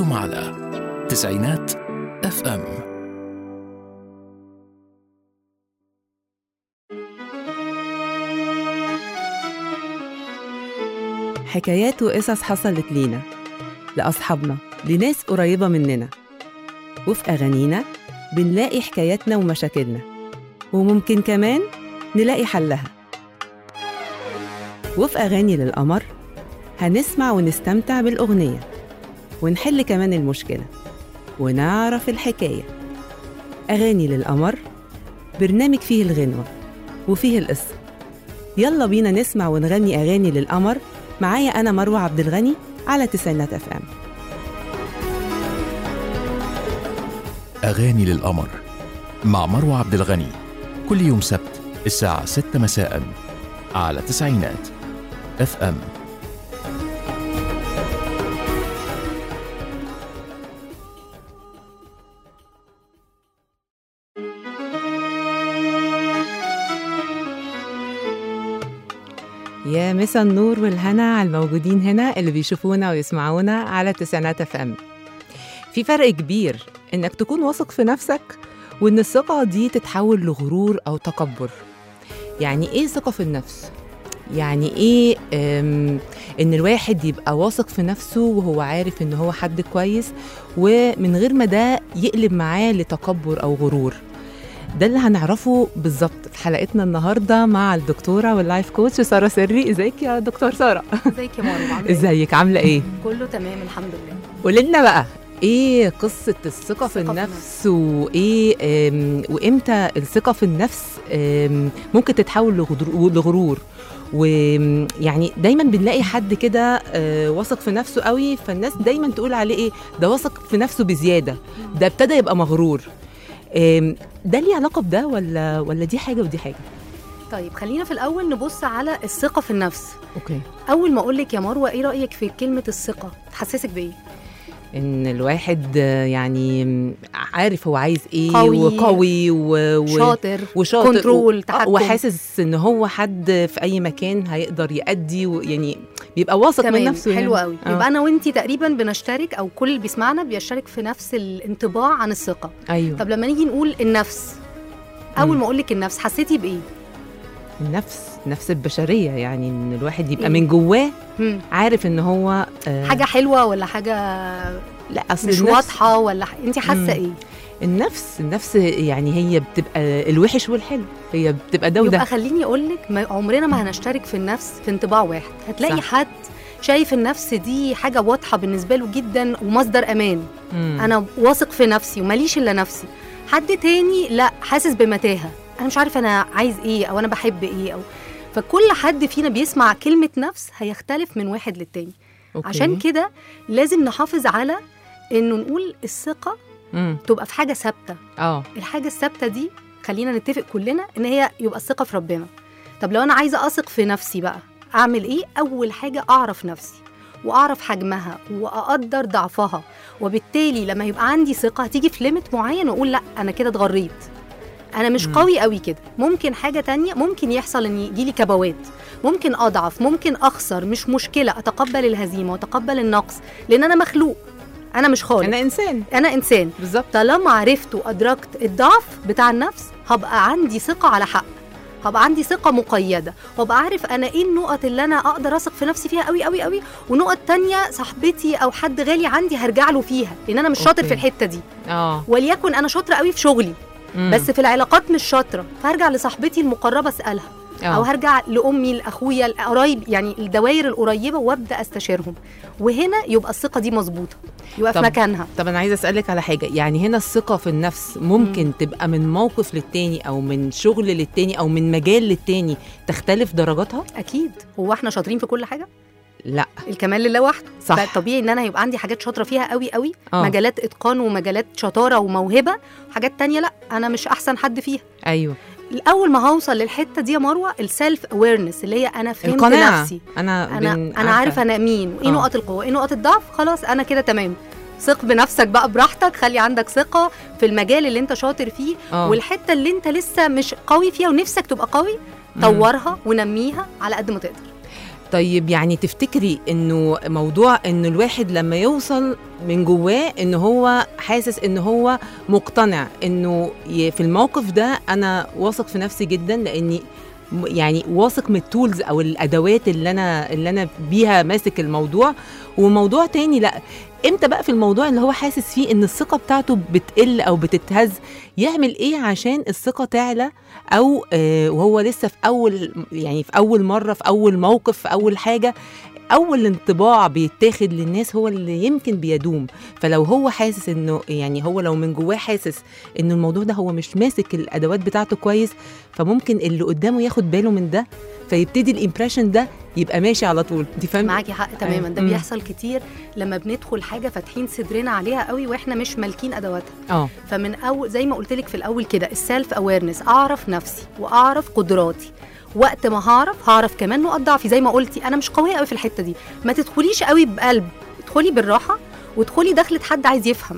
أنتم على تسعينات اف ام حكايات وقصص حصلت لينا لأصحابنا لناس قريبة مننا وفي أغانينا بنلاقي حكاياتنا ومشاكلنا وممكن كمان نلاقي حلها وفي أغاني للقمر هنسمع ونستمتع بالأغنية ونحل كمان المشكلة ونعرف الحكاية أغاني للقمر برنامج فيه الغنوة وفيه القصة يلا بينا نسمع ونغني أغاني للقمر معايا أنا مروة عبد الغني على تسعينات اف ام أغاني للقمر مع مروة عبد الغني كل يوم سبت الساعة 6 مساء على تسعينات اف ام يا مسا النور والهنا على الموجودين هنا اللي بيشوفونا ويسمعونا على تسعينات اف ام في فرق كبير انك تكون واثق في نفسك وان الثقة دي تتحول لغرور او تكبر يعني ايه ثقة في النفس؟ يعني ايه أم، ان الواحد يبقى واثق في نفسه وهو عارف ان هو حد كويس ومن غير ما ده يقلب معاه لتكبر او غرور ده اللي هنعرفه بالظبط في حلقتنا النهارده مع الدكتوره واللايف كوتش ساره سري ازيك يا دكتور ساره ازيك يا مروه عامله ايه؟ ازيك عامله ايه كله تمام الحمد لله قولي لنا بقى ايه قصه الثقه في الثقة في النفس وايه أم، وامتى الثقه في النفس أم، ممكن تتحول لغدر- لغرور ويعني دايما بنلاقي حد كده آه، واثق في نفسه قوي فالناس دايما تقول عليه ايه ده واثق في نفسه بزياده ده ابتدى يبقى مغرور أم، ده ليه علاقه بده ولا ولا دي حاجه ودي حاجه طيب خلينا في الاول نبص على الثقه في النفس اوكي اول ما اقول لك يا مروه ايه رايك في كلمه الثقه تحسسك بايه ان الواحد آه، يعني م، عارف هو عايز ايه قوي، وقوي و... و... شاطر وشاطر كنترول، و... تحكم. وحاسس ان هو حد في اي مكان هيقدر يأدي ويعني بيبقى واثق من تمام نفسه حلو يعني. قوي آه. يبقى انا وانتي تقريبا بنشترك او كل اللي بيسمعنا بيشترك في نفس الانطباع عن الثقه ايوه طب لما نيجي نقول النفس اول مم. ما اقول لك النفس حسيتي بايه النفس نفس البشريه يعني ان الواحد يبقى إيه؟ من جواه مم. عارف ان هو آه حاجه حلوه ولا حاجه لا اصل مش النفس واضحه ولا ح... انت مم. حاسه ايه النفس النفس يعني هي بتبقى الوحش والحلو هي بتبقى ده وده يبقى خليني اقول لك ما عمرنا ما هنشترك في النفس في انطباع واحد هتلاقي صح. حد شايف النفس دي حاجه واضحه بالنسبه له جدا ومصدر امان مم. انا واثق في نفسي وماليش الا نفسي حد تاني لا حاسس بمتاهه انا مش عارف انا عايز ايه او انا بحب ايه او فكل حد فينا بيسمع كلمه نفس هيختلف من واحد للتاني أوكي. عشان كده لازم نحافظ على انه نقول الثقه مم. تبقى في حاجه ثابته اه الحاجه الثابته دي خلينا نتفق كلنا ان هي يبقى الثقه في ربنا طب لو انا عايزه اثق في نفسي بقى اعمل ايه اول حاجه اعرف نفسي واعرف حجمها واقدر ضعفها وبالتالي لما يبقى عندي ثقه هتيجي في ليميت معين واقول لا انا كده اتغريت انا مش مم. قوي قوي كده ممكن حاجه تانية ممكن يحصل ان يجيلي كبوات ممكن اضعف ممكن اخسر مش مشكله اتقبل الهزيمه واتقبل النقص لان انا مخلوق انا مش خالق انا انسان انا انسان بالظبط طالما عرفت وادركت الضعف بتاع النفس هبقى عندي ثقه على حق هبقى عندي ثقه مقيده وابقى عارف انا ايه النقط اللي انا اقدر اثق في نفسي فيها قوي قوي قوي ونقط تانية صاحبتي او حد غالي عندي هرجع له فيها لان انا مش شاطر أوكي. في الحته دي اه وليكن انا شاطره قوي في شغلي مم. بس في العلاقات مش شاطره فهرجع لصاحبتي المقربه اسالها آه. او هرجع لامي لاخويا القرايب يعني الدوائر القريبه وابدا استشيرهم وهنا يبقى الثقه دي مظبوطه يبقى في طب مكانها طب انا عايزه اسالك على حاجه يعني هنا الثقه في النفس ممكن مم. تبقى من موقف للتاني او من شغل للتاني او من مجال للتاني تختلف درجاتها اكيد هو احنا شاطرين في كل حاجه لا الكمال لله وحده صح. طبيعي ان انا يبقى عندي حاجات شاطره فيها قوي قوي آه. مجالات اتقان ومجالات شطاره وموهبه وحاجات تانية لا انا مش احسن حد فيها ايوه الاول ما هوصل للحته دي يا مروه السيلف اويرنس اللي هي انا فهمت القناعه نفسي انا انا بن- انا عارف انا مين وايه آه. نقط القوه وايه نقط الضعف خلاص انا كده تمام ثق بنفسك بقى براحتك خلي عندك ثقه في المجال اللي انت شاطر فيه آه. والحته اللي انت لسه مش قوي فيها ونفسك تبقى قوي مم. طورها ونميها على قد ما تقدر طيب يعني تفتكري انه موضوع انه الواحد لما يوصل من جواه ان هو حاسس ان هو مقتنع انه ي- في الموقف ده انا واثق في نفسي جدا لاني م- يعني واثق من التولز او الادوات اللي انا اللي انا بيها ماسك الموضوع وموضوع تاني لا امتى بقى في الموضوع اللي هو حاسس فيه ان الثقه بتاعته بتقل او بتتهز يعمل ايه عشان الثقه تعلى او آه وهو لسه في اول يعني في اول مره في اول موقف في اول حاجه اول انطباع بيتاخد للناس هو اللي يمكن بيدوم فلو هو حاسس انه يعني هو لو من جواه حاسس ان الموضوع ده هو مش ماسك الادوات بتاعته كويس فممكن اللي قدامه ياخد باله من ده فيبتدي الامبريشن ده يبقى ماشي على طول انت فاهم معاكي حق تماما ده مم. بيحصل كتير لما بندخل حاجه فاتحين صدرنا عليها قوي واحنا مش مالكين ادواتها اه فمن اول زي ما قلت لك في الاول كده السيلف اويرنس اعرف نفسي واعرف قدراتي وقت ما هعرف هعرف كمان نقط ضعفي زي ما قلتي انا مش قويه قوي في الحته دي ما تدخليش قوي بقلب ادخلي بالراحه وادخلي دخلة حد عايز يفهم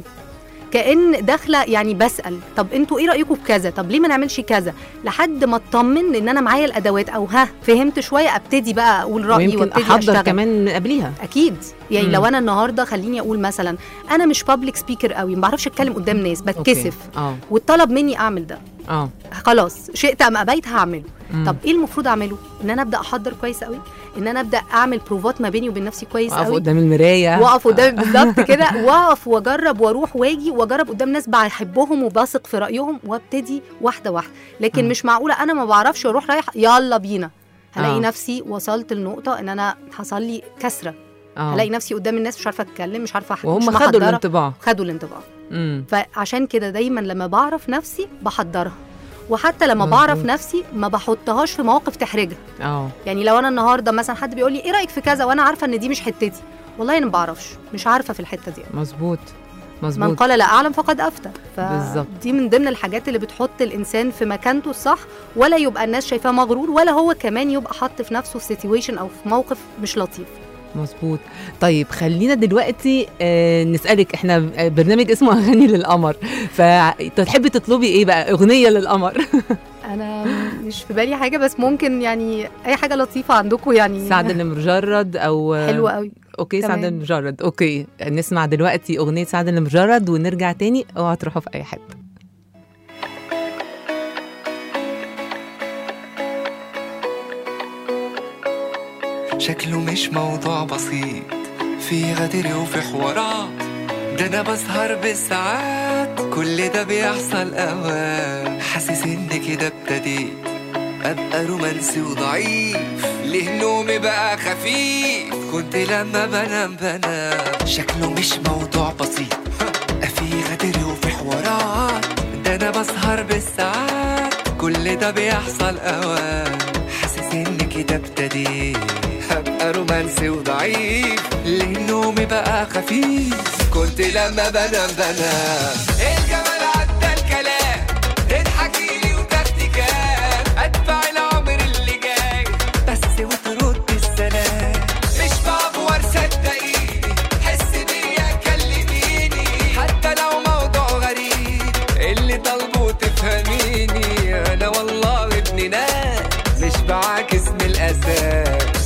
كأن داخله يعني بسأل طب انتوا ايه رأيكم في كذا طب ليه ما نعملش كذا لحد ما اطمن ان انا معايا الادوات او ها فهمت شويه ابتدي بقى اقول رأيي ويمكن وابتدي احضر اشتغل كمان من قبليها اكيد يعني مم. لو انا النهارده خليني اقول مثلا انا مش بابليك سبيكر قوي ما بعرفش اتكلم قدام ناس بتكسف أوكي. اه والطلب مني اعمل ده اه خلاص شئت ام ابيت هعمله مم. طب ايه المفروض اعمله ان انا ابدا احضر كويس قوي ان انا ابدا اعمل بروفات ما بيني وبين نفسي كويس واقف قوي قدام المرايه واقف قدام بالظبط كده واقف واجرب واروح واجي واجرب قدام ناس بحبهم وبثق في رايهم وابتدي واحده واحده لكن مم. مش معقوله انا ما بعرفش واروح رايح يلا بينا هلاقي آه. نفسي وصلت لنقطه ان انا حصل لي كسره اه هلاقي نفسي قدام الناس مش عارفه اتكلم مش عارفه أح- وهم مش خدوا محضرة. الانطباع خدوا الانطباع امم فعشان كده دايما لما بعرف نفسي بحضرها وحتى لما مظبوط. بعرف نفسي ما بحطهاش في مواقف تحرجها اه يعني لو انا النهارده مثلا حد بيقول لي ايه رايك في كذا وانا عارفه ان دي مش حتتي والله انا ما بعرفش مش عارفه في الحته دي مظبوط من مظبوط قال لا اعلم فقد افتى بالظبط. دي من ضمن الحاجات اللي بتحط الانسان في مكانته الصح ولا يبقى الناس شايفاه مغرور ولا هو كمان يبقى حط في نفسه في سيتويشن او في موقف مش لطيف مظبوط طيب خلينا دلوقتي آه نسالك احنا برنامج اسمه اغاني للقمر فتحبي تطلبي ايه بقى اغنيه للقمر انا مش في بالي حاجه بس ممكن يعني اي حاجه لطيفه عندكم يعني سعد المجرد او حلوه قوي اوكي سعد تمام. المجرد اوكي نسمع دلوقتي اغنيه سعد المجرد ونرجع تاني اوعى تروحوا في اي حته شكله مش موضوع بسيط في غدر وفي حوارات ده انا بسهر بالساعات كل ده بيحصل اوقات حاسس ان كده ابتديت ابقى رومانسي وضعيف ليه نومي بقى خفيف كنت لما بنام بنام شكله مش موضوع بسيط في غدر وفي حوارات ده انا بسهر بالساعات كل ده بيحصل اوقات حاسس ان كده ابتديت هبقى رومانسي وضعيف ليه نومي بقى خفيف كنت لما بنام بنام الجمال عدى الكلام تضحكي لي وتاخدي كام ادفع العمر اللي جاي بس وترد السلام مش بعبور صدقيني حس بيا كلميني حتى لو موضوع غريب اللي طالبه تفهميني انا والله ابن ناس مش بعاكس من الاساس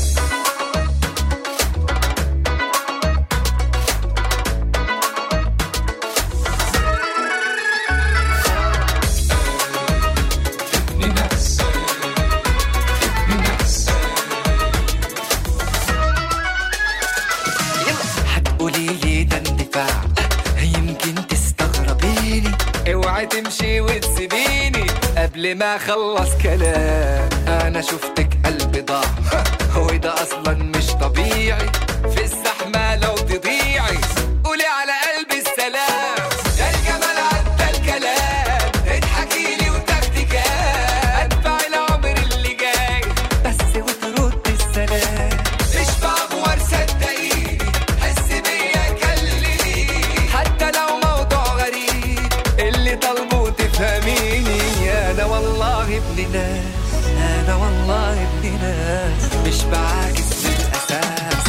هتقولي لي ده اندفاع يمكن تستغربيني اوعي تمشي وتسيبيني قبل ما اخلص كلام انا شفتك قلبي ضاع وده اصلا مش طبيعي في الزحمه لو تضيعي قولي على قلبي السلام ده الجمال عدى الكلام اضحكي لي وتاخدي كام ادفع العمر اللي جاي بس وترد السلام مش بعبور صدقيني حس بيا كلميني حتى لو موضوع غريب اللي طالبه تفهميني انا والله ابن ناس انا والله ابن ناس مش بعاكس من الاساس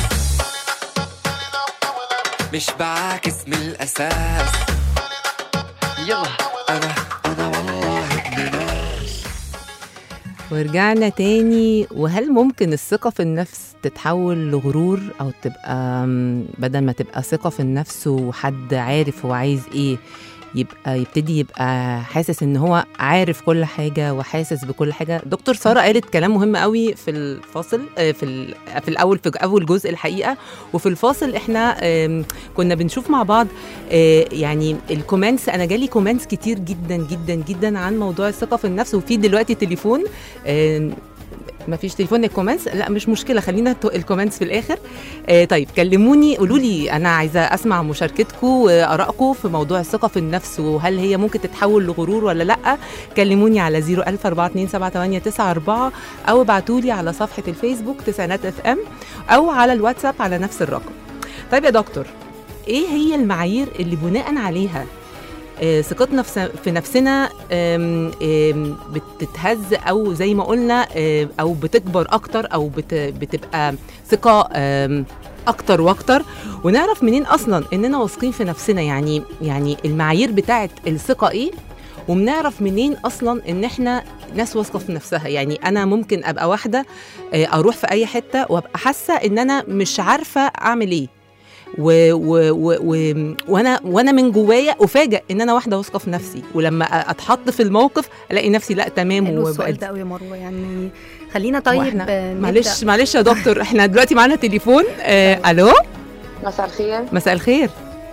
مش بعاكس من الاساس يلا انا انا والله ابن ناس ورجعنا تاني وهل ممكن الثقة في النفس تتحول لغرور او تبقى أم، بدل ما تبقى ثقه في النفس وحد عارف هو عايز ايه يبقى يبتدي يبقى حاسس ان هو عارف كل حاجه وحاسس بكل حاجه دكتور ساره قالت كلام مهم قوي في الفاصل آه، في ال- في الاول في اول جزء الحقيقه وفي الفاصل احنا آم، كنا بنشوف مع بعض آه، يعني الكومنتس انا جالي كومنتس كتير جدا جدا جدا عن موضوع الثقه في النفس وفي دلوقتي تليفون آه، ما فيش تليفون الكومنتس لا مش مشكله خلينا تو- الكومنتس في الاخر آه طيب كلموني قولوا لي انا عايزه اسمع مشاركتكم وارائكم في موضوع الثقه في النفس وهل هي ممكن تتحول لغرور ولا لا كلموني على 010427894 او ابعتوا لي على صفحه الفيسبوك تسعينات اف ام او على الواتساب على نفس الرقم طيب يا دكتور ايه هي المعايير اللي بناء عليها آه، ثقتنا في س- في نفسنا آم، آم، بتتهز او زي ما قلنا آه، او بتكبر اكتر او بت- بتبقى ثقه آم، اكتر واكتر ونعرف منين اصلا اننا واثقين في نفسنا يعني يعني المعايير بتاعه الثقه ايه وبنعرف منين اصلا ان احنا ناس واثقه في نفسها يعني انا ممكن ابقى واحده آه، اروح في اي حته وابقى حاسه ان انا مش عارفه اعمل ايه و و و و وانا وانا من جوايا افاجئ ان انا واحده واثقه في نفسي ولما أ- اتحط في الموقف الاقي نفسي لا تمام حلو السؤال وبقت ده قوي يا مروه يعني خلينا طيب وإحنا- آه، نبدأ. معلش معلش يا دكتور احنا دلوقتي معانا تليفون آه الو مساء الخير مساء الخير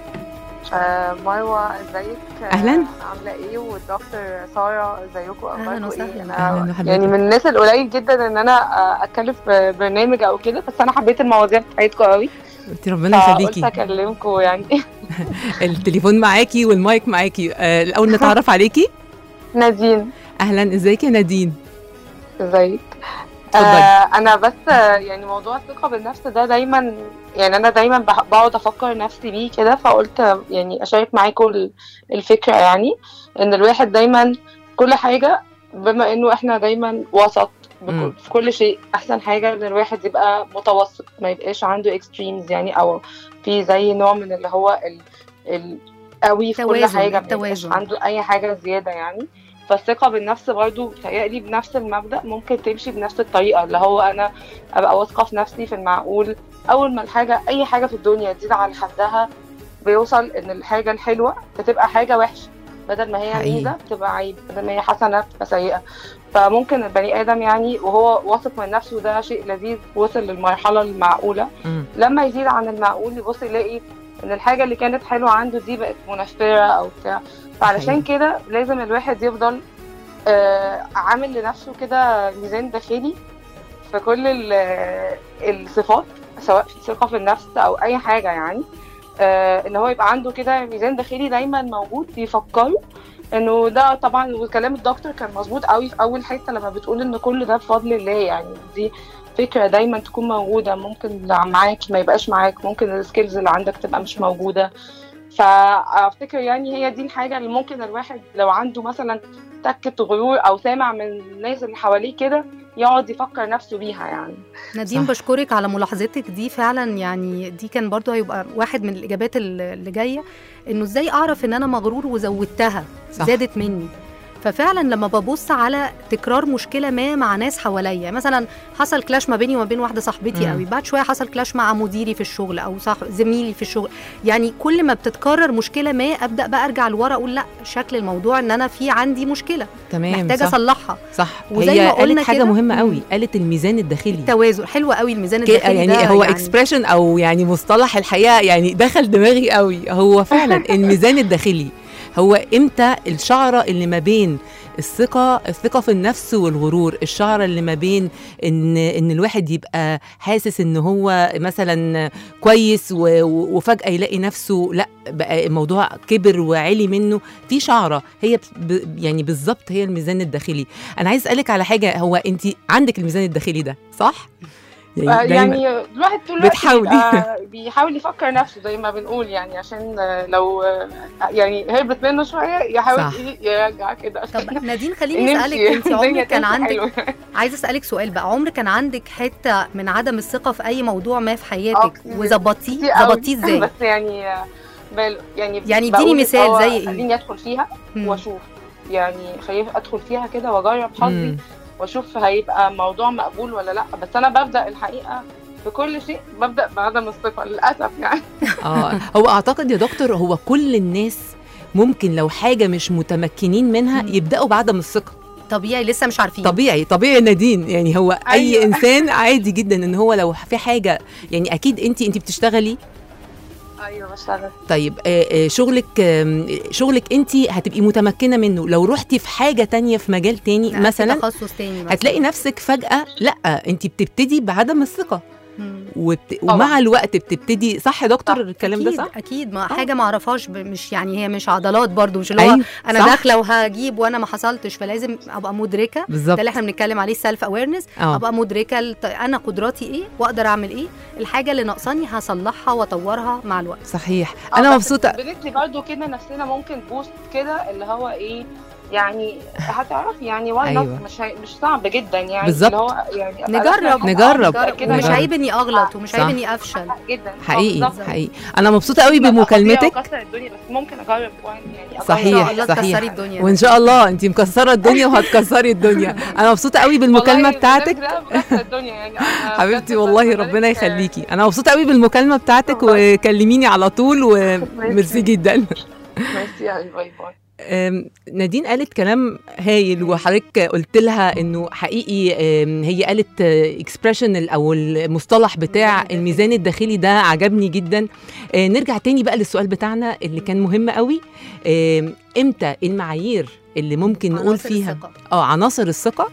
آه مروة ازيك آه، أهلاً. عاملة ايه والدكتور سارة ازيكم أهلاً اخباركم وسهلاً. ايه أهلاً انا وحضرتك. يعني من الناس القليل جدا ان انا آه، اتكلم في برنامج او كده بس انا حبيت المواضيع بتاعتكم قوي انت ربنا فقلت يخليكي اكلمكم يعني التليفون معاكي والمايك معاكي آه الاول نتعرف عليكي نادين اهلا ازيك يا نادين ازيك آه اتفضلي. انا بس آه، يعني موضوع الثقة بالنفس ده دايما يعني انا دايما بح- بقعد افكر نفسي بيه كده فقلت آه، يعني اشارك معاكم ال- الفكرة يعني ان الواحد دايما كل حاجة بما انه احنا دايما وسط بكل- مم. في كل شيء احسن حاجة ان الواحد يبقى متوسط ما يبقاش عنده اكستريمز يعني او في زي نوع من اللي هو ال, ال قوي في كل توازن، حاجة ما يبقاش التوازن. عنده اي حاجة زيادة يعني فالثقة بالنفس برضو بتهيألي بنفس المبدأ ممكن تمشي بنفس الطريقة اللي هو أنا أبقى واثقة في نفسي في المعقول أول ما الحاجة أي حاجة في الدنيا تزيد عن حدها بيوصل إن الحاجة الحلوة بتبقى حاجة وحشة بدل ما هي حقيقي. ميزة بتبقى عيب بدل ما هي حسنة بتبقى سيئة فممكن البني آدم يعني وهو واثق من نفسه ده شيء لذيذ وصل للمرحلة المعقولة مم. لما يزيد عن المعقول يبص يلاقي ان الحاجه اللي كانت حلوه عنده دي بقت منفره او بتاع فعلشان حقيقي. كده لازم الواحد يفضل آه عامل لنفسه كده ميزان داخلي في كل ال- الصفات سواء في ثقه في النفس او اي حاجه يعني آه ان هو يبقى عنده كده ميزان داخلي دايما موجود بيفكره انه ده طبعا وكلام الدكتور كان مظبوط قوي في اول حته لما بتقول ان كل ده بفضل الله يعني دي فكرة دايما تكون موجودة ممكن معاك ما يبقاش معاك ممكن السكيلز اللي عندك تبقى مش موجودة فافتكر يعني هي دي الحاجة اللي ممكن الواحد لو عنده مثلا تكة غرور او سامع من الناس اللي حواليه كده يقعد يفكر نفسه بيها يعني نادين صح. بشكرك على ملاحظتك دي فعلا يعني دي كان برضو هيبقى واحد من الاجابات اللي اللي جايه انه ازاي اعرف ان انا مغرور وزودتها صح. زادت مني ففعلا لما ببص على تكرار مشكله ما مع ناس حواليا مثلا حصل كلاش ما بيني وما بين واحده صاحبتي مم. قوي بعد شويه حصل كلاش مع مديري في الشغل او صح زميلي في الشغل يعني كل ما بتتكرر مشكله ما ابدا بقى ارجع لورا اقول لا شكل الموضوع ان انا في عندي مشكله تمام محتاجه صح اصلحها صح وزي هي ما قلنا قالت حاجه كده- مهمه قوي مم. قالت الميزان الداخلي توازن حلو قوي الميزان ك- الداخلي يعني ده هو اكسبريشن او يعني مصطلح الحقيقه يعني دخل دماغي قوي هو فعلا الميزان الداخلي هو امتى الشعره اللي ما بين الثقه الثقه في النفس والغرور الشعره اللي ما بين ان ان الواحد يبقى حاسس ان هو مثلا كويس و- و- وفجاه يلاقي نفسه لا بقى الموضوع كبر وعلي منه في شعره هي ب- يعني بالظبط هي الميزان الداخلي انا عايز اسالك على حاجه هو انت عندك الميزان الداخلي ده صح آه، دايماً- يعني الواحد طول الوقت بتحاولي. بيبقى- بيحاول يفكر نفسه زي ما بنقول يعني عشان آه، لو آه، يعني هربت منه شويه يحاول صح. إيه يرجع كده طب نادين خليني اسالك نمشي. انت الدنيا عمرك كان تمشي عندك حلوة. عايزه اسالك سؤال بقى عمرك كان عندك حته من عدم الثقه في اي موضوع ما في آه، حياتك كتير. وظبطيه كتير قوي. ظبطيه ازاي بس يعني آه، بال يعني يعني بقول اديني مثال الأول زي إيه؟ خليني ادخل فيها مم. واشوف يعني خليني ادخل فيها كده واجرب حظي مم. واشوف هيبقى موضوع مقبول ولا لا بس انا ببدا الحقيقه في كل شيء ببدا بعدم الثقه للاسف يعني اه هو اعتقد يا دكتور هو كل الناس ممكن لو حاجه مش متمكنين منها مم. يبداوا بعدم الثقه طبيعي لسه مش عارفين طبيعي طبيعي نادين يعني هو اي أيوة. انسان عادي جدا ان هو لو في حاجه يعني اكيد انت انت بتشتغلي ايوه بشتغل طيب آه، آه، شغلك آم، شغلك انت هتبقي متمكنه منه لو رحتي في حاجه تانية في مجال تاني لا، في مثلا تخصص تاني مثلا. هتلاقي نفسك فجاه لا انت بتبتدي بعدم الثقه مم. وبت... طبعاً. ومع الوقت بتبتدي صح يا دكتور صح. الكلام ده اكيد صح اكيد ما آه. حاجه ما اعرفهاش ب- مش يعني هي مش عضلات برضو مش اللي هو أيوة، انا صح. داخله وهجيب وانا ما حصلتش فلازم ابقى مدركه بالظبط ده اللي احنا بنتكلم عليه السيلف اويرنس اه ابقى مدركه الت- انا قدراتي ايه واقدر اعمل ايه الحاجه اللي ناقصاني هصلحها واطورها مع الوقت صحيح آه، انا بس مبسوطه بندي برضو كده نفسنا ممكن بوست كده اللي هو ايه يعني هتعرفي يعني واي أيوة. أيوة. مش هي... مش صعب جدا يعني بالظبط. اللي هو يعني أبقى نجرب داخلة نجرب. آه، كده ومش نجرب. عيب اني اغلط ومش صح. عيب اني افشل جدا آه، حقيقي بالظبط. حقيقي انا مبسوطه قوي لا، بمكالمتك أخليها أكسر الدنيا بس ممكن اجرب وان- يعني أجرب. صحيح. ان شاء الله صحيح. تكسري الدنيا وان شاء الله انت مكسره الدنيا وهتكسري الدنيا انا مبسوطه قوي بالمكالمه والله بتاعتك بجد بكسر الدنيا يعني أنا حبيبتي بجد والله بتمنى ربنا لك- يخليكي انا مبسوطه قوي بالمكالمه بتاعتك والله. وكلميني على طول وميرسي جدا ميرسي يعني باي باي أم، نادين قالت كلام هايل وحضرتك قلت لها انه حقيقي أم، هي قالت اكسبريشن او المصطلح بتاع الميزان الداخلي. الميزان الداخلي ده عجبني جدا أه، نرجع تاني بقى للسؤال بتاعنا اللي كان مهم قوي أم، امتى المعايير اللي ممكن نقول عناصر فيها الثقة. اه عناصر الثقه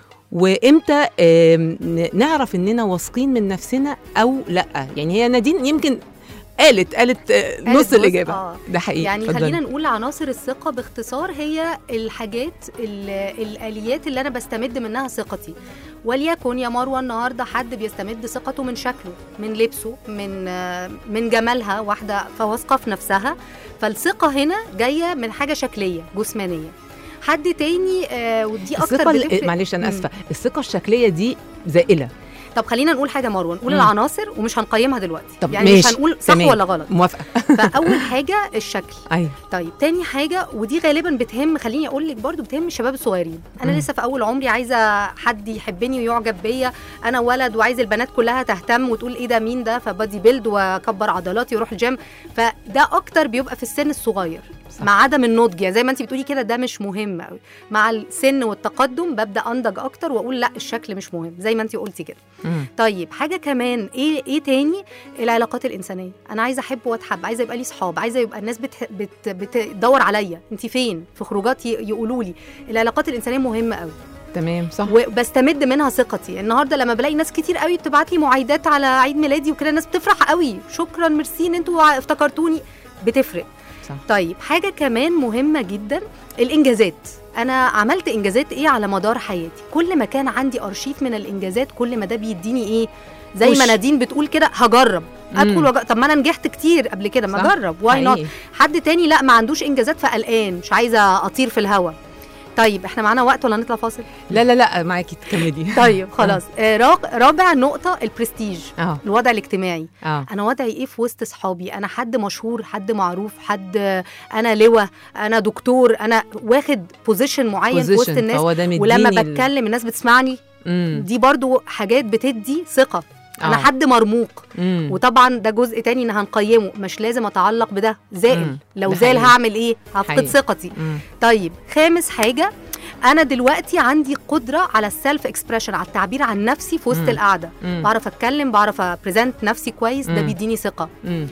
وامتى آم، ن- نعرف اننا واثقين من نفسنا او لا يعني هي نادين يمكن قالت قالت آه، قالت نص جزء، الاجابه آه. ده حقيقي يعني اتفضلي. خلينا نقول عناصر الثقة باختصار هي الحاجات ال- الآليات اللي أنا بستمد منها ثقتي وليكن يا مروة النهاردة حد بيستمد ثقته من شكله من لبسه من آه، من جمالها واحدة فواثقة في نفسها فالثقة هنا جاية من حاجة شكلية جسمانية حد تاني آه ودي الثقه أكتر ال- بتفرق معلش انا مم. اسفه الثقه الشكليه دي زائله طب خلينا نقول حاجة مروة نقول مم. العناصر ومش هنقيمها دلوقتي طب يعني مش ماشي، هنقول صح تمام. ولا غلط موافقه فأول حاجة الشكل ايوه طيب تاني حاجة ودي غالبا بتهم خليني اقول لك برضو بتهم الشباب الصغيرين انا مم. لسه في اول عمري عايزة حد يحبني ويعجب بيا انا ولد وعايز البنات كلها تهتم وتقول ايه ده مين ده فبادي بيلد واكبر عضلاتي واروح الجيم فده اكتر بيبقى في السن الصغير صح. مع عدم النضج يعني زي ما انت بتقولي كده ده مش مهم قوي مع السن والتقدم ببدا انضج اكتر واقول لا الشكل مش مهم زي ما انت قلتي كده مم. طيب حاجه كمان ايه ايه تاني العلاقات الانسانيه انا عايزه احب واتحب عايزه يبقى لي صحاب عايزه يبقى الناس بت... بت... بتدور عليا انت فين في خروجات ي... يقولوا لي العلاقات الانسانيه مهمه قوي تمام صح وبستمد منها ثقتي النهارده لما بلاقي ناس كتير قوي بتبعت لي معايدات على عيد ميلادي وكده الناس بتفرح قوي شكرا ميرسي ان انتوا افتكرتوني بتفرق صح. طيب حاجه كمان مهمه جدا الانجازات انا عملت انجازات ايه على مدار حياتي كل ما كان عندي ارشيف من الانجازات كل ما ده بيديني ايه زي وش. ما نادين بتقول كده هجرب ادخل مم. وج... طب ما انا نجحت كتير قبل كده ما صح. اجرب واي نوت حقيقي. حد تاني لا ما عندوش انجازات فقلقان مش عايزه اطير في الهوا طيب احنا معانا وقت ولا نطلع فاصل لا لا لا معاكي تكملي طيب خلاص آه، راق- رابع نقطة البرستيج اه الوضع الاجتماعي اه انا وضعي ايه في وسط صحابي انا حد مشهور حد معروف حد آه، انا لواء انا دكتور انا واخد بوزيشن معين في وسط position، الناس فهو ده ولما مديني ال- بتكلم الناس بتسمعني مم. دي برضو حاجات بتدي ثقة انا آه. حد مرموق مم. وطبعا ده جزء تاني ان هنقيمه مش لازم اتعلق بده زائل مم. لو ده زال حقيقي. هعمل ايه هفقد حقيقي. ثقتي مم. طيب خامس حاجة أنا دلوقتي عندي قدرة على السيلف اكسبريشن على التعبير عن نفسي في وسط مم. القعدة مم. بعرف أتكلم بعرف أبريزنت نفسي كويس ده مم. بيديني ثقة مم.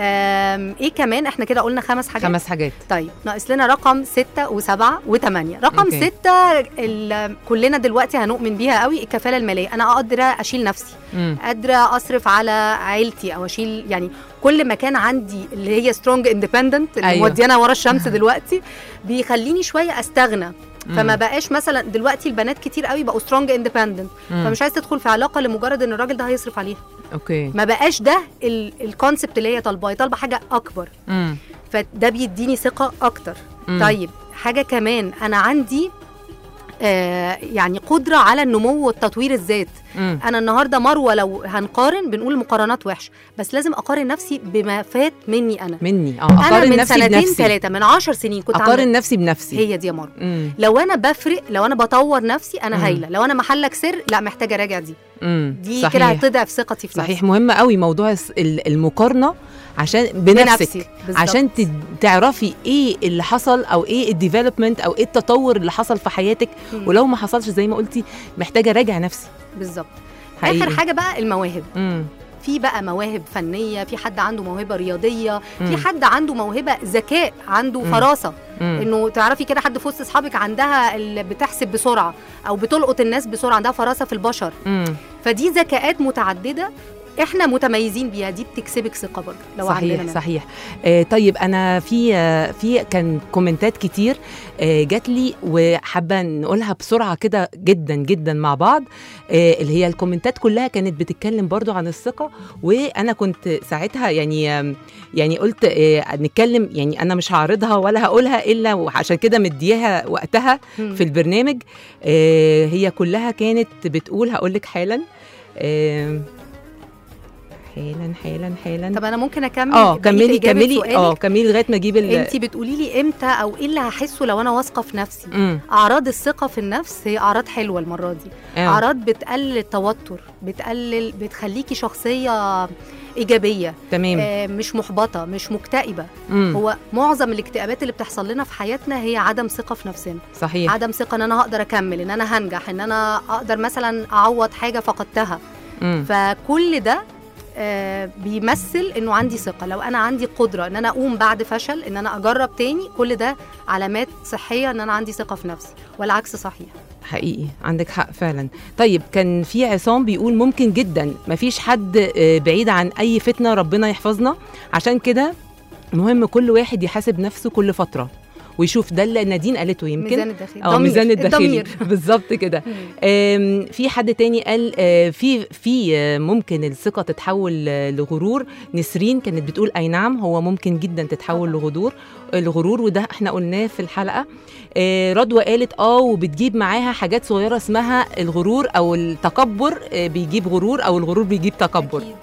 أم، إيه كمان إحنا كده قلنا خمس حاجات خمس حاجات طيب ناقص لنا رقم ستة وسبعة وثمانية رقم أوكي. ستة ال- كلنا دلوقتي هنؤمن بيها قوي الكفالة المالية أنا قادرة أشيل نفسي مم. قادرة أصرف على عيلتي أو أشيل يعني كل ما كان عندي اللي هي سترونج اندبندنت اللي أيوة. موديانا ورا الشمس دلوقتي بيخليني شوية أستغنى فما مم. بقاش مثلا دلوقتي البنات كتير قوي بقوا سترونج اندبندنت مم. فمش عايز تدخل في علاقه لمجرد ان الراجل ده هيصرف عليها اوكي ما بقاش ده الكونسبت اللي هي طالباه هي طالبه حاجه اكبر مم. فده بيديني ثقه اكتر مم. طيب حاجه كمان انا عندي آه يعني قدره على النمو والتطوير الذات مم. انا النهارده مروه لو هنقارن بنقول مقارنات وحشه بس لازم اقارن نفسي بما فات مني انا مني اه انا اقارن من نفسي سنتين بنفسي ثلاثه من عشر سنين كنت اقارن عامله نفسي بنفسي هي دي يا مروه مم. لو انا بفرق لو انا بطور نفسي انا مم. هايله لو انا محلك سر لا محتاجه اراجع دي امم دي صحيح. كده هتضعف ثقتي في صحيح نفسي مهم قوي موضوع الس- ال- المقارنه عشان بنفسك بنفسي بالظبط. عشان ت- تعرفي ايه اللي حصل او ايه الديفلوبمنت او ايه التطور اللي حصل في حياتك مم. ولو ما حصلش زي ما قلتي محتاجه اراجع نفسي بالظبط حقيقي. اخر حاجه بقى المواهب امم في بقى مواهب فنيه في حد عنده موهبه رياضيه مم. في حد عنده موهبه ذكاء عنده مم. فراسه مم. انه تعرفي كده حد في وسط اصحابك عندها اللي بتحسب بسرعه او بتلقط الناس بسرعه عندها فراسه في البشر مم. فدي ذكاءات متعدده احنا متميزين بيها دي بتكسبك ثقه برضه لو عندنا صحيح منها. صحيح آه طيب انا في آه في كان كومنتات كتير آه جات لي وحابه نقولها بسرعه كده جدا جدا مع بعض آه اللي هي الكومنتات كلها كانت بتتكلم برضو عن الثقه وانا كنت ساعتها يعني آم، يعني قلت آه نتكلم يعني انا مش هعرضها ولا هقولها الا وعشان كده مدياها وقتها مم. في البرنامج آه هي كلها كانت بتقول هقول لك حالا آه حالا حالا حالا طب انا ممكن اكمل اه بقية كملي إجابة كملي سؤالك؟ اه كملي لغايه ما اجيب ال انت بتقولي لي امتى او ايه اللي هحسه لو انا واثقه في نفسي مم. اعراض الثقه في النفس هي اعراض حلوه المره دي آه. اعراض بتقلل التوتر بتقلل بتخليكي شخصيه ايجابيه تمام آه مش محبطه مش مكتئبه مم. هو معظم الاكتئابات اللي بتحصل لنا في حياتنا هي عدم ثقه في نفسنا صحيح عدم ثقه ان انا هقدر اكمل ان انا هنجح ان انا اقدر مثلا اعوض حاجه فقدتها مم. فكل ده آه، بيمثل انه عندي ثقه لو انا عندي قدره ان انا اقوم بعد فشل ان انا اجرب تاني كل ده علامات صحيه ان انا عندي ثقه في نفسي والعكس صحيح حقيقي عندك حق فعلا طيب كان في عصام بيقول ممكن جدا مفيش حد آه، بعيد عن اي فتنه ربنا يحفظنا عشان كده مهم كل واحد يحاسب نفسه كل فتره ويشوف ده اللي نادين قالته يمكن ميزان الداخلي اه ضمير. ميزان الداخلي الضمير. بالظبط كده مم. آم، في حد تاني قال آه، في في آه، ممكن الثقه تتحول آه، لغرور نسرين كانت بتقول اي نعم هو ممكن جدا تتحول طبعاً. لغرور لغرور وده احنا قلناه في الحلقه آه، رضوى قالت اه وبتجيب معاها حاجات صغيره اسمها الغرور او التكبر آه، بيجيب غرور او الغرور بيجيب تكبر أكيد.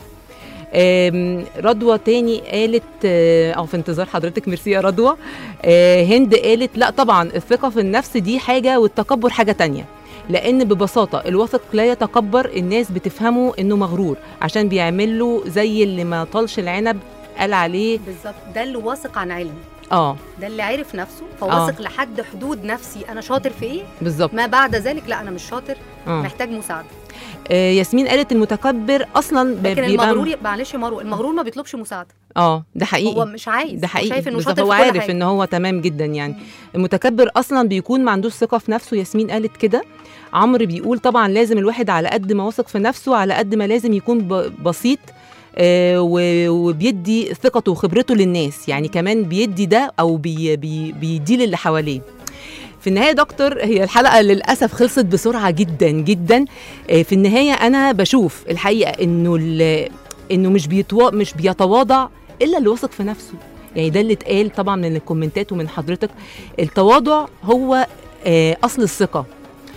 آم، رضوى تاني قالت آه، او في انتظار حضرتك ميرسي يا رضوى آه، هند قالت لا طبعا الثقه في النفس دي حاجه والتكبر حاجه تانية لان ببساطه الواثق لا يتكبر الناس بتفهمه انه مغرور عشان بيعمل له زي اللي ما طالش العنب قال عليه بالظبط ده اللي واثق عن علم اه ده اللي عرف نفسه فواثق لحد حدود نفسي انا شاطر في ايه بالظبط ما بعد ذلك لا انا مش شاطر آه. محتاج مساعده آه، ياسمين قالت المتكبر اصلا ب- لكن بيبقى المغرور معلش يا مارو المغرور ما بيطلبش مساعده اه ده حقيقي هو مش عايز ده هو حقيقي شايف انه بالظبط، شاطر هو في كل عارف حاجه ان هو تمام جدا يعني المتكبر اصلا بيكون ما عندوش ثقه في نفسه ياسمين قالت كده عمرو بيقول طبعا لازم الواحد على قد ما واثق في نفسه على قد ما لازم يكون ب- بسيط آه، و- وبيدي ثقته وخبرته للناس يعني كمان بيدي ده او بي بي بيديه للي حواليه في النهايه يا دكتور هي الحلقه للاسف خلصت بسرعه جدا جدا آه، في النهايه انا بشوف الحقيقه انه ال- انه مش بيتوا مش بيتواضع الا اللي واثق في نفسه يعني ده اللي اتقال طبعا من الكومنتات ومن حضرتك التواضع هو آه، اصل الثقه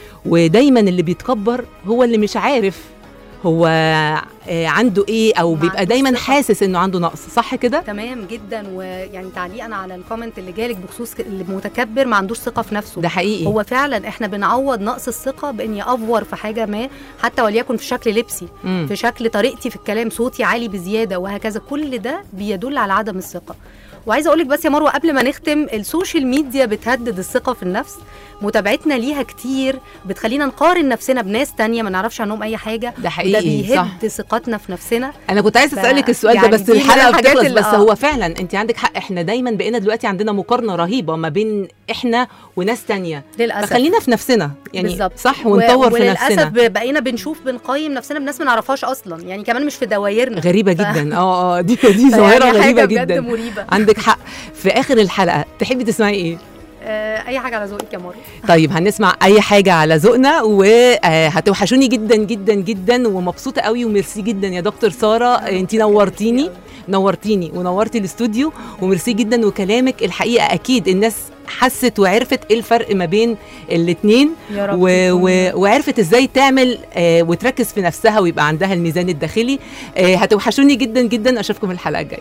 ودايما اللي بيتكبر هو اللي مش عارف هو آه، عنده ايه او ما بيبقى عندوش دايما ثقة. حاسس انه عنده نقص صح كده تمام جدا ويعني تعليقا على الكومنت اللي جالك بخصوص المتكبر ما عندوش ثقه في نفسه ده حقيقي هو فعلا احنا بنعوض نقص الثقه باني افور في حاجه ما حتى وليكن في شكل لبسي مم. في شكل طريقتي في الكلام صوتي عالي بزياده وهكذا كل ده بيدل على عدم الثقه وعايزه اقول لك بس يا مروه قبل ما نختم السوشيال ميديا بتهدد الثقه في النفس متابعتنا ليها كتير بتخلينا نقارن نفسنا بناس تانية ما نعرفش عنهم اي حاجه ده وده حقيقي صح بيهد ثقتنا في نفسنا انا كنت عايزه ف- اسالك السؤال ده يعني بس دي من الحلقه الحاجات بتخلص اللي- بس آه. هو فعلا انت عندك حق احنا دايما بقينا دلوقتي عندنا مقارنه رهيبه ما بين احنا وناس تانية للاسف فخلينا في نفسنا يعني بالظبط. صح و- ونطور في وللاسف نفسنا ب- بقينا بنشوف بنقيم نفسنا بناس ما نعرفهاش اصلا يعني كمان مش في دوايرنا غريبه ف- جدا اه اه دي دي فيعني ظاهره حاجة غريبه بجد جدا مريبه عندك حق في اخر الحلقه تحبي تسمعي ايه آه اي حاجه على ذوقك يا مروه طيب هنسمع اي حاجه على ذوقنا وهتوحشوني جدا جدا جدا ومبسوطه قوي وميرسي جدا يا دكتور ساره انت نورتيني نورتيني ونورتي الاستوديو وميرسي جدا وكلامك الحقيقه اكيد الناس حست وعرفت ايه الفرق ما بين الاتنين يا رب و... يكون- و... وعرفت ازاي تعمل آه وتركز في نفسها ويبقى عندها الميزان الداخلي آه هتوحشوني جدا جدا اشوفكم الحلقه الجايه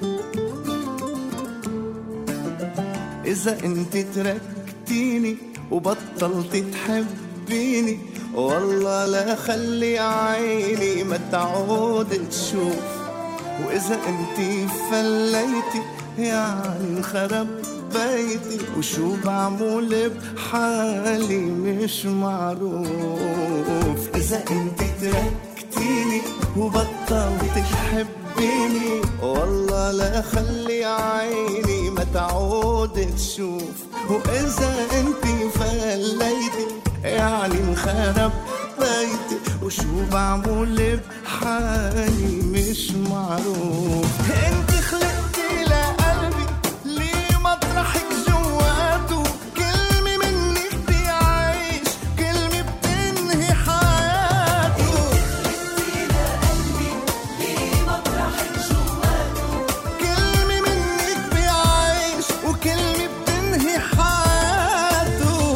إذا أنت تركتيني وبطلت تحبيني والله لا خلي عيني ما تعود تشوف وإذا انتي فليتي يعني انخرب بيتي وشو بعمل بحالي مش معروف إذا انتي تركتيني وبطلت تحبيني والله لا خلي عيني ما تعود تشوف وإذا انتي فليتي يعني انخرب بيتي وشو بعمل بحالي مش معروف انت خلقتي لقلبي ليه مطرحك جواته كلمة منك بيعيش كلمة بتنهي حياته كلمة منك بيعيش وكلمة بتنهي حياته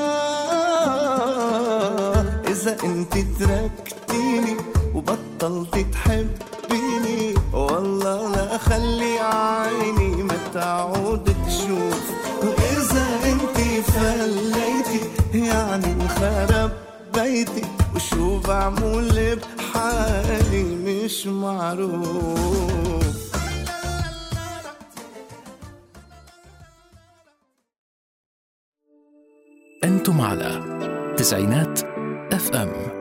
آه إذا انت تركتيني وبطلت تحبيني والله لا خلي عيني ما تعود تشوف وإذا انت فليتي يعني انخرب بيتي وشو بعمل بحالي مش معروف أنتم على تسعينات اف ام